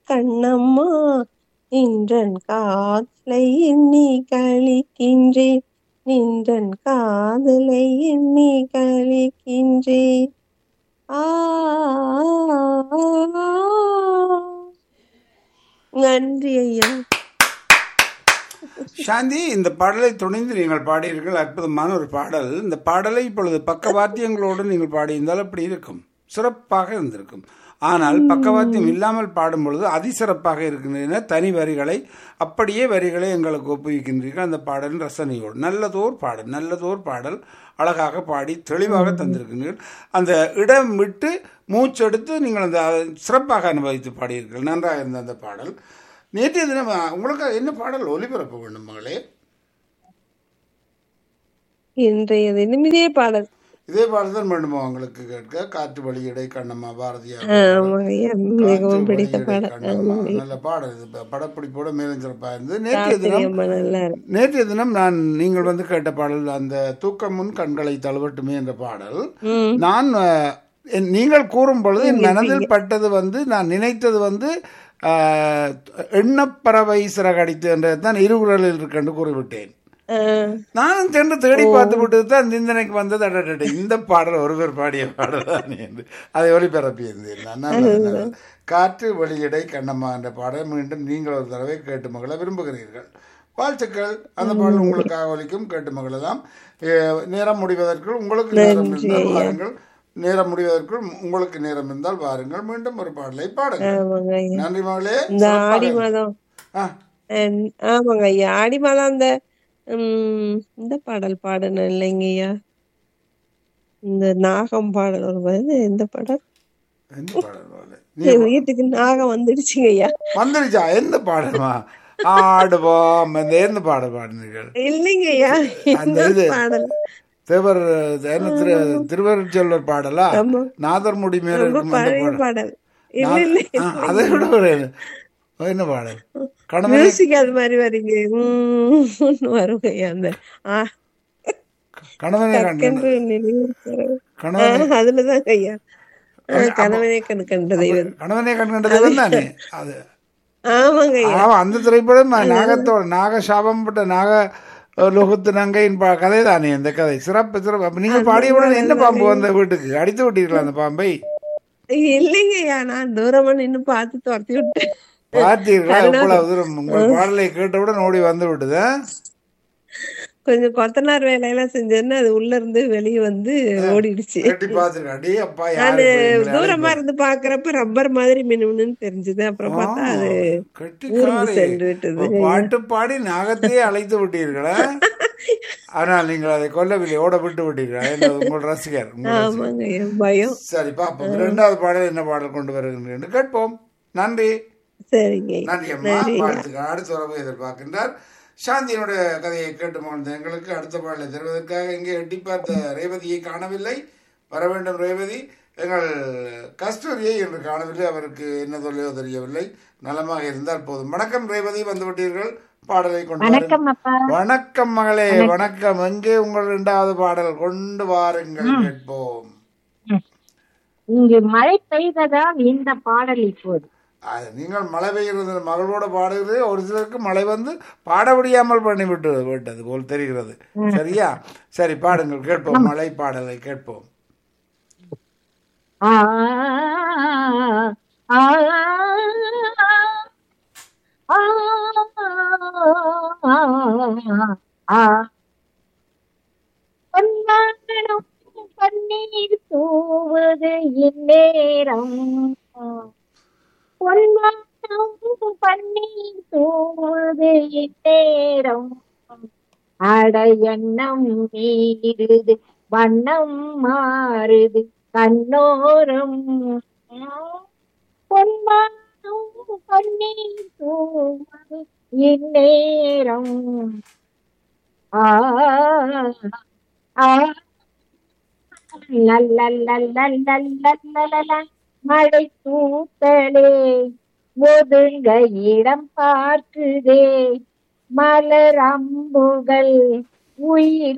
கண்ணம்மா நின்றன் காதலை எண்ணி கழிக்கின்றேன் நின்றன் காதலை எண்ணி கழிக்கின்றேன் ஆ நன்றி ஐயா சாந்தி இந்த பாடலை துணிந்து நீங்கள் பாடியிருங்கள் அற்புதமான ஒரு பாடல் இந்த பாடலை இப்பொழுது பக்கவாத்தியங்களோடு நீங்கள் பாடியிருந்தால் அப்படி இருக்கும் சிறப்பாக இருந்திருக்கும் ஆனால் பக்கவாத்தியம் இல்லாமல் பாடும் பொழுது அதிசிறப்பாக இருக்கின்றன தனி வரிகளை அப்படியே வரிகளை எங்களுக்கு ஒப்புவிக்கின்றீர்கள் அந்த பாடலின் ரசனையோடு நல்லதோர் பாடல் நல்லதோர் பாடல் அழகாக பாடி தெளிவாக தந்திருக்கின்றீர்கள் அந்த இடம் விட்டு மூச்செடுத்து நீங்கள் அந்த சிறப்பாக அனுபவித்து பாடியிருக்கீர்கள் நன்றாக இருந்த அந்த பாடல் நேற்றைய தினம் உங்களுக்கு என்ன பாடல் ஒலிபரப்ப வேண்டும் மகளே இன்றைய தினம் இதே பாடல் இதே பாடல் தான் வேண்டுமா உங்களுக்கு கேட்க காற்று வழியடை கண்ணம்மா பாரதியார் ஆமாங்க ஐயா மிகவும் காற்று பிடித்த வழியடை பாடல் கண்ணம்மா. நல்ல பாடல் இது ப- படப்பிடிப்போட மேலும் சிறப்பாக இருந்தது நேற்றைய தினம் ரொம்ப நல்லா இருக்கு நேற்றைய தினம் நான் நீங்கள் வந்து கேட்ட பாடல் அந்த தூக்கம் முன் கண்களை தழுவட்டுமே என்ற பாடல் ம். நான் அஹ், என்- நீங்கள் கூறும் பொழுது என் மனதில் பட்டது வந்து நான் நினைத்தது வந்து அஹ், எண்ணப்பறவை சிறகடித்து என்றது தான் இருகுறலில் இருக்கென்று கூறிவிட்டேன் ஆ, நானும் சென்று தேடி பார்த்து விட்டு தான் சிந்தனைக்கு வந்தது அடடட இந்த பாடல் ஒருவர் பாடிய பாடல் தான் என்று அதை ஒளிபரப்பியிருந்தேன் நான் நல்லது, நல்லது. காற்று வெளியிடை கண்ணம்மா என்ற பாடல் மீண்டும் நீங்கள் ஒரு தடவை கேட்டு மகள விரும்புகிறீர்கள் வாழ்த்துக்கள் அந்த பாடல் உங்களுக்காக ஒலிக்கும் கேட்டு மகளெல்லாம் நேரம் முடிவதற்குள் உங்களுக்கு நேரம் இருந்தால் வாருங்கள் நேரம் முடிவதற்குள் உங்களுக்கு நேரம் இருந்தால் வாருங்கள் மீண்டும் ஒரு பாடலை பாடுங்கள் ஆமாங்க ஐயா நன்றி மகளே இந்த சிறப்பாக ஆடி இருந்தது. மாதம் ஆ, அஹ், ஆமாங்க ஐயா ஆடி மாதம் அந்த உம், இந்த பாடல் பாடணும் இல்லைங்க ஐயா இந்த நாகம் பாடல் ஒரு வருது எந்த பாடல் எந்த பாடல் மகளே? என் வீட்டுக்கு நாகம் வந்துடுச்சுங்க ஐயா வந்துருச்சா எந்த பாடமா ஆடுவோம் அந்த எந்த பாடல் பாடினீர்கள் இல்லைங்க ஐயா அந்த இந்த இது பாடல் தேவர் என்ன திரு திருவருட்செல்வர் பாடலா ஆமா நாதர்முடி மேல ரொம்ப இருக்கும் அந்த பழைய பாடல் பாடல் இல்ல இல்ல ஆ, அதை விட ஒரு என்ன பாடல் கணவனை மியூசிக் அது மாதிரி வரீங்க உம் வருங்க ஐயா அந்த ஆ கணவனை கண்டு கன்று நினைவு தர- கணவனை ஆ, அதுலதாங்க ஐயா ஆ, கணவனே கண் கண்ட தெய்வம் கணவனை கண்டது தானே அது ஆமாங்க ஐயா ஆமா அந்த திரைப்படம் நாகத்தோட நாக சாபம் பட்ட நாக லோகத்து நங்கையின் பா- கதை தானே இந்த கதை சிறப்பு சிறப்பு அப்ப நீங்க பாடியவுடன் என்ன பாம்பு வந்த வீட்டுக்கு அடித்து விட்டீர்களா அந்த பாம்பை இல்லைங்க ஐயா நான் தூரமா நின்னு பார்த்து துரத்தி விட்டேன் பார்த்தீர்களா எவ்வளவு தூரம் உங்கள் பாடலை கேட்டவுடன் ஓடி வந்து விட்டது ஆ? கொஞ்சம் கொத்தனார் வேலையெல்லாம் செஞ்சேன்னா அது உள்ள இருந்து வெளியே வந்து ஓடிடுச்சு கட்டி பார்த்துருக்கேன் அடே அப்பா நானு யாரு போய் எங்களை தூரமா இருந்து பாக்குறப்ப ரப்பர் மாதிரி மினுமினுன்னு தெரிஞ்சது அப்புறம் பார்த்தா அது கட்டிக்காரி. ஊருக்கு சென்று விட்டது. பாட்டு பாடி நாகத்தையே அழைத்து விட்டீர்களா ஆனால் நீங்கள் அதை கொல்லவில்லை ஓட விட்டு விட்டீர்களா என்ன உங்கள் ரசிகர் உங்கள் ரசிகர். ஆமாங்க ஐயா பயம் சரி பாப்போம் இரண்டாவது பாடல் என்ன பாடல் கொண்டு வருகின்றேன் என்று கேட்போம் நன்றி சரிங்க ஐயா. நன்றி அம்மா வாழ்த்துக்கள் அடுத்த உறவு எதிர்பார்க்கின்றார் சாந்தியினுடைய கதையை கேட்டு மகிழ்ந்த எங்களுக்கு அடுத்த பாடலை தருவதற்காக இங்கே எட்டி பார்த்த ரேவதியை காணவில்லை வர வேண்டும் ரேவதி எங்கள் கஸ்தூரியை என்று காணவில்லை அவருக்கு என்ன தொல்லையோ தெரியவில்லை நலமாக இருந்தால் போதும் வணக்கம் ரேவதி வந்து விட்டீர்கள் பாடலை கொண்டு வாருங்கள். வணக்கம் அப்பா வணக்கம் மகளே வணக்கம் எங்கே உங்கள் இரண்டாவது பாடல் கொண்டு வாருங்கள் கேட்போம் இங்கு மழை பெய்ததால் இந்த பாடல் இப்போது அது நீங்கள் மழை பெய்கிறது மகளோட பாடுகிறது ஒரு சிலருக்கு மழை வந்து பாட முடியாமல் பண்ணி விட்டு விட்டது போல் தெரிகிறது சரியா சரி பாடுங்கள் கேட்போம் மழை பாடலை கேட்போம் ஆ, ஆ, ஆ, ஆ. பொன்னாடும் பன்னீர் தூவது இந்நேரம் பொன்னாடும் பன்னீர் தூவது இந்நேரம் அட எண்ணம் மீறுது வண்ணம் மாறுது கண்ணோரம் பொன்மானும் பன்னீர் தூவது இந்நேரம் ஆ ஆ லல்லல்லல்லல்லல்லல்லல்ல. மழை தூத்தலே ஒதுங்க இடம் பார்க்குதே மலர் அம்புகள் உயிர்